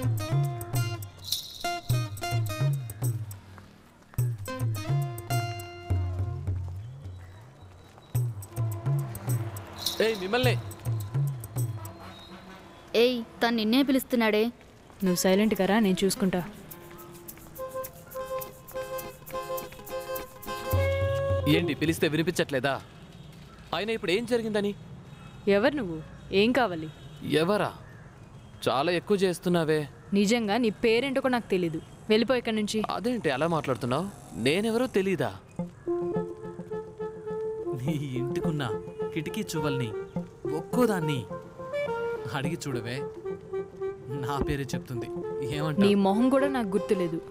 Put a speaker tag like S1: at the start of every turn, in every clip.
S1: ఏయ్ మిమ్మల్ని
S2: ఏయ్ తను నిన్నే పిలుస్తున్నాడే
S3: నువ్వు సైలెంట్ కరా నేను చూసుకుంటా
S1: ఏంటి పిలిస్తే వినిపించట్లేదా ఆయన ఇప్పుడు ఏం జరిగిందని
S3: ఎవరు నువ్వు ఏం కావాలి
S1: ఎవరా చాలా ఎక్కువ చేస్తున్నావే
S3: నిజంగా నీ పేరేంటో కూడా నాకు తెలీదు వెళ్ళిపో ఇక్కడి నుంచి
S1: అదేంటి అలా మాట్లాడుతున్నావు నేనెవరో తెలీదా
S4: నీ ఇంటికున్న కిటికీ చువ్వల్ని ఒక్కోదాన్ని అడిగి చూడవే నా పేరే చెప్తుంది ఏమంటా
S3: నీ మొహం కూడా నాకు గుర్తులేదు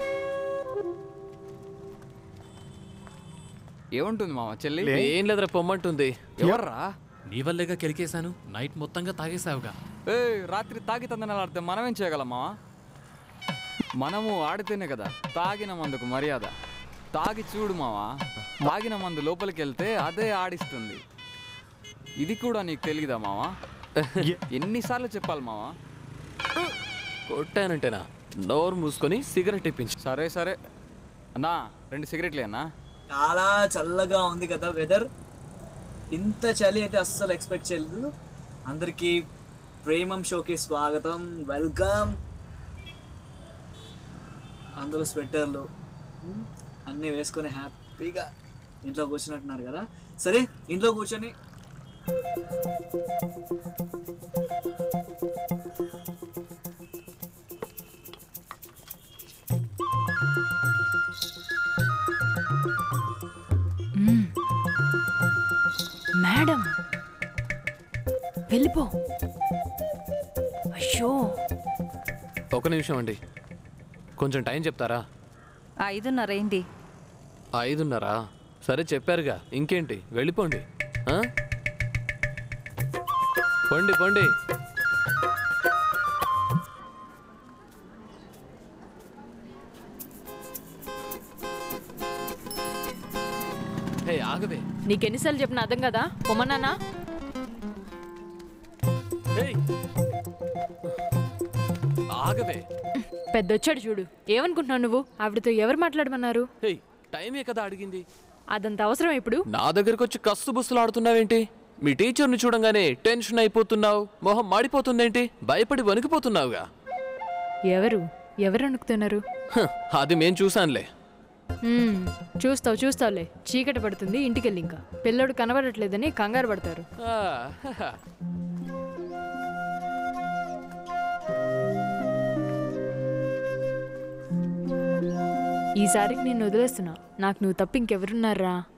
S5: ఏముంటుంది మామ చెల్లి
S1: ఏం లేదురా పొమ్మంటుంది
S5: ఎవర్రా
S4: నీ వల్లేగా కెలికేశాను నైట్ మొత్తంగా తాగేశావుగా
S5: ఏ రాత్రి తాగి తందనాలు ఆడితే మనమేం చేయగలం మామ మనము ఆడితేనే కదా తాగిన మందుకు మర్యాద తాగి చూడు మావా తాగిన మందు లోపలికి వెళ్తే అదే ఆడిస్తుంది ఇది కూడా నీకు తెలియదా మావా ఎన్నిసార్లు చెప్పాలి మావా
S1: కొట్టానంటేనా నోరు మూసుకొని సిగరెట్ ఇప్పించు
S5: సరే సరే అన్నా రెండు సిగరెట్లే అన్నా
S6: చాలా చల్లగా ఉంది కదా వెదర్ ఇంత చలి అయితే అస్సలు ఎక్స్పెక్ట్ చేయలేదు అందరికీ ప్రేమం షోకి స్వాగతం వెల్కమ్ అందరూ స్వెటర్లు ఉమ్, అన్నీ వేసుకొని హ్యాపీగా ఇంట్లో కూర్చున్నట్టున్నారు కదా సరే ఇంట్లో కూర్చొని
S3: మ్మ్. మేడం వెళ్ళిపో అయ్యో
S1: ఒక నిమిషం అండి కొంచెం టైం చెప్తారా
S7: ఐదున్నర అయింది
S1: ఐదున్నరా సరే చెప్పారుగా ఇంకేంటి వెళ్ళిపోండి ఆ? పొండి పొండి హే ఆగవే
S3: నీకెన్నిసార్లు చెప్పిన అర్థం కదా పొమ్మన్నానా
S1: హేయ్ ఆగవే
S3: పెద్దొచ్చాడు చూడు ఏమనుకుంటున్నావు నువ్వు ఆవిడతో ఎవరు మాట్లాడమన్నారు
S1: హే టైమే కదా అడిగింది
S3: అదంత అవసరం ఇప్పుడు
S1: నా దగ్గరకు వచ్చి కస్సు బుస్సులు ఆడుతున్నావేంటి మీ టీచర్ని చూడంగానే టెన్షన్ అయిపోతున్నావు మొహం మాడిపోతుందేంటి భయపడి వణికిపోతున్నావుగా
S3: ఎవరు ఎవరు అనుకుతున్నారు
S1: హ, అది మేం చూసానులే
S3: మ్మ్. చూస్తావు చూస్తావులే చీకటి పడుతుంది ఇంటికెళ్ళి ఇంకా పిల్లోడు కనబడట్లేదని కంగారు పడతారు
S1: ఆ, హహ.
S3: ఈసారికి నేను వదిలేస్తున్నా నాకు నువ్వు తప్ప ఇంకెవరున్నారా